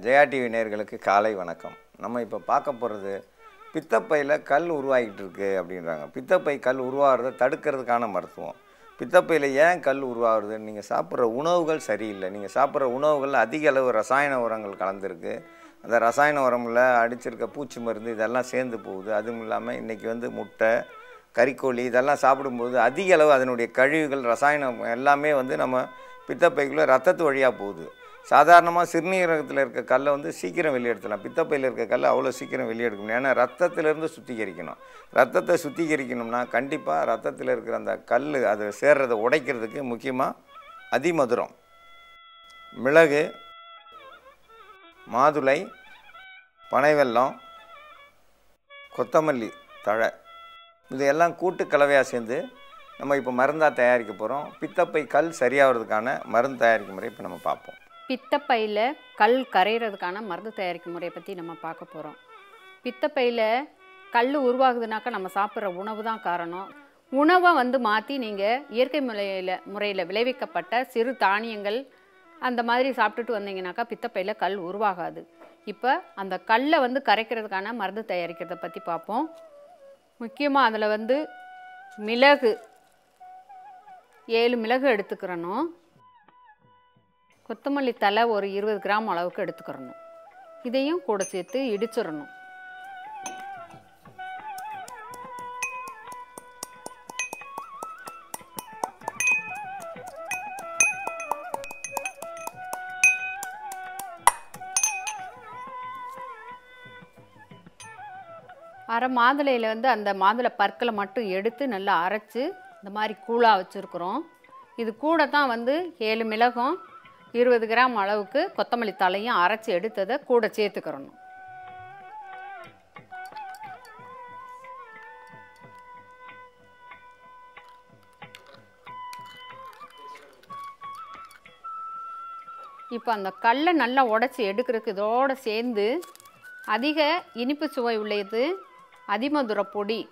Jaya TV நேயர்களுக்கு காலை வணக்கம் நம்ம இப்போ பார்க்க போகிறது பித்தப்பையில் கல் உருவாகிட்டு இருக்கு அப்படின்றாங்க பித்தப்பை கல் உருவாகிறத தடுக்கிறதுக்கான மருத்துவம் பித்தப்பையில் ஏன் கல் உருவாகுது நீங்கள் சாப்பிட்ற உணவுகள் சரியில்லை நீங்கள் சாப்பிட்ற உணவுகளில் அதிக அளவு ரசாயன உரங்கள் கலந்துருக்கு அந்த ரசாயன உரமில் அடிச்சிருக்க பூச்சி மருந்து இதெல்லாம் சேர்ந்து போகுது அதுவும் இல்லாமல் இன்றைக்கி வந்து முட்டை கறிக்கோழி இதெல்லாம் சாப்பிடும்போது அதிக அளவு அதனுடைய கழிவுகள் ரசாயனம் எல்லாமே வந்து நம்ம பித்தப்பைக்குள்ளே ரத்தத்து வழியாக போகுது சாதாரணமாக சிறுநீரகத்தில் இருக்க கல்லை வந்து சீக்கிரம் வெளியெடுத்துலாம் பித்தப்பையில் இருக்க கல்லை அவ்வளோ சீக்கிரம் வெளியெடுக்க முடியும் ஏன்னா ரத்தத்திலேருந்து சுத்திகரிக்கணும் ரத்தத்தை சுத்திகரிக்கணும்னா கண்டிப்பாக ரத்தத்தில் இருக்கிற அந்த கல் அது சேர்றதை உடைக்கிறதுக்கு முக்கியமாக அதிமதுரம் மிளகு மாதுளை பனைவெல்லம் கொத்தமல்லி தழை இதையெல்லாம் கூட்டு கலவையாக சேர்ந்து நம்ம இப்போ மருந்தாக தயாரிக்க போகிறோம் பித்தப்பை கல் சரியாகிறதுக்கான மருந்து தயாரிக்கும் முறை இப்போ நம்ம பார்ப்போம் பித்தப்பையில் கல் கரையிறதுக்கான மருந்து தயாரிக்கும் முறையை பற்றி நம்ம பார்க்க போகிறோம் பித்தப்பையில் கல் உருவாகுதுனாக்கா நம்ம சாப்பிட்ற உணவு தான் காரணம் உணவை வந்து மாற்றி நீங்கள் இயற்கை முறையில் முறையில் விளைவிக்கப்பட்ட சிறு தானியங்கள் அந்த மாதிரி சாப்பிட்டுட்டு வந்தீங்கன்னாக்கா பித்தப்பையில் கல் உருவாகாது இப்போ அந்த கல்லை வந்து கரைக்கிறதுக்கான மருந்து தயாரிக்கிறத பற்றி பார்ப்போம் முக்கியமாக அதில் வந்து மிளகு ஏழு மிளகு எடுத்துக்கிறணும் கொத்தமல்லி தலை ஒரு இருபது கிராம் அளவுக்கு எடுத்துக்கிறணும் இதையும் கூட சேர்த்து இடிச்சிடணும் அரை மாதுளையில் வந்து அந்த மாதுளை பற்களை மட்டும் எடுத்து நல்லா அரைச்சி இந்த மாதிரி கூழாக வச்சுருக்குறோம் இது கூட தான் வந்து ஏழு மிளகும் இருபது கிராம் அளவுக்கு கொத்தமல்லி தலையும் அரைச்சி எடுத்ததை கூட சேர்த்துக்கிறணும் இப்போ அந்த கல்லை நல்லா உடச்சி எடுக்கிறதுக்கு இதோடு சேர்ந்து அதிக இனிப்பு சுவை உள்ளது அதிமதுர பொடி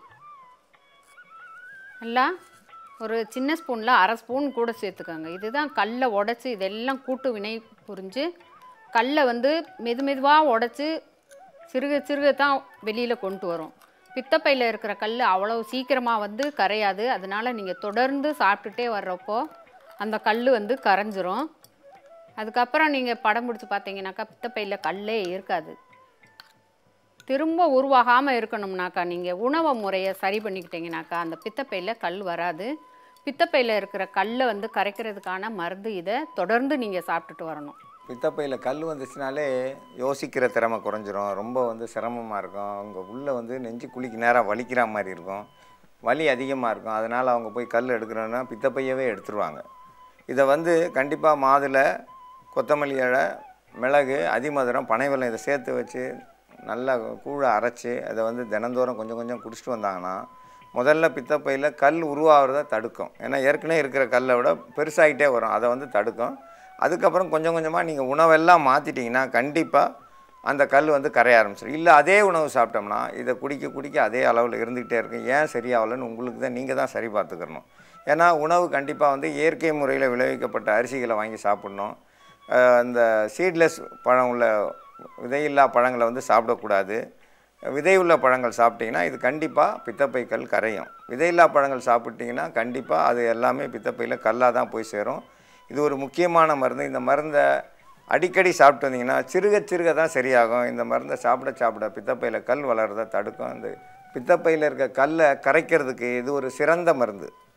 எல்லாம் ஒரு சின்ன ஸ்பூனில் அரை ஸ்பூன் கூட சேர்த்துக்கோங்க இதுதான் கல்லை உடச்சி இதெல்லாம் கூட்டு வினை புரிஞ்சு கல்லை வந்து மெது மெதுவாக உடச்சி சிறுக சிறுக தான் வெளியில் கொண்டு வரும் பித்தப்பையில் இருக்கிற கல் அவ்வளோ சீக்கிரமாக வந்து கரையாது அதனால் நீங்கள் தொடர்ந்து சாப்பிட்டுட்டே வர்றப்போ அந்த கல் வந்து கரைஞ்சிரும் அதுக்கப்புறம் நீங்கள் படம் பிடிச்சி பார்த்தீங்கன்னாக்கா பித்தப்பையில் கல்லே இருக்காது திரும்ப உருவாகாமல் இருக்கணும்னாக்கா நீங்கள் உணவு முறையை சரி பண்ணிக்கிட்டீங்கனாக்கா அந்த பித்தப்பையில் கல் வராது பித்தப்பையில் இருக்கிற கல்லை வந்து கரைக்கிறதுக்கான மருந்து இதை தொடர்ந்து நீங்கள் சாப்பிட்டுட்டு வரணும் பித்தப்பையில் கல் வந்துச்சுனாலே யோசிக்கிற திறமை குறைஞ்சிரும் ரொம்ப வந்து சிரமமாக இருக்கும் அவங்க உள்ளே வந்து நெஞ்சு குழிக்கு நேராக வலிக்கிற மாதிரி இருக்கும் வலி அதிகமாக இருக்கும் அதனால் அவங்க போய் கல் எடுக்கிறோன்னா பித்தப்பையவே எடுத்துருவாங்க இதை வந்து கண்டிப்பாக மாதுளை கொத்தமல்லி இலை மிளகு அதிமதுரம் பனைவெல்லம் இதை சேர்த்து வச்சு நல்லா கூழை அரைச்சி அதை வந்து தினந்தோறும் கொஞ்சம் கொஞ்சம் குடிச்சிட்டு வந்தாங்கன்னா முதல்ல பித்தப்பையில் கல் உருவாகிறத தடுக்கும் ஏன்னா ஏற்கனவே இருக்கிற கல்லை விட பெருசாகிட்டே வரும் அதை வந்து தடுக்கும் அதுக்கப்புறம் கொஞ்சம் கொஞ்சமாக நீங்கள் உணவெல்லாம் மாற்றிட்டிங்கன்னா கண்டிப்பாக அந்த கல் வந்து கரைய ஆரம்பிச்சிடும் இல்லை அதே உணவு சாப்பிட்டோம்னா இதை குடிக்க குடிக்க அதே அளவில் இருந்துக்கிட்டே இருக்கும் ஏன் சரியாகலன்னு உங்களுக்கு தான் நீங்கள் தான் சரி பார்த்துக்கணும் ஏன்னா உணவு கண்டிப்பாக வந்து இயற்கை முறையில் விளைவிக்கப்பட்ட அரிசிகளை வாங்கி சாப்பிட்ணும் அஹ் இந்த சீட்லெஸ் பழம் உள்ள விதையில்லா பழங்களை வந்து சாப்பிடக்கூடாது விதை உள்ள பழங்கள் சாப்பிட்டிங்கன்னா இது கண்டிப்பாக பித்தப்பை கல் கரையும் விதையில்லா பழங்கள் சாப்பிட்டிங்கன்னா கண்டிப்பாக அது எல்லாமே பித்தப்பையில் கல்லாக தான் போய் சேரும் இது ஒரு முக்கியமான மருந்து இந்த மருந்தை அடிக்கடி சாப்பிட்டு வந்தீங்கன்னா சிறுக சிறுக தான் சரியாகும் இந்த மருந்தை சாப்பிட சாப்பிட பித்தப்பையில் கல் வளர்றதை தடுக்கும் இந்த பித்தப்பையில் இருக்க கல்லை கரைக்கிறதுக்கு இது ஒரு சிறந்த மருந்து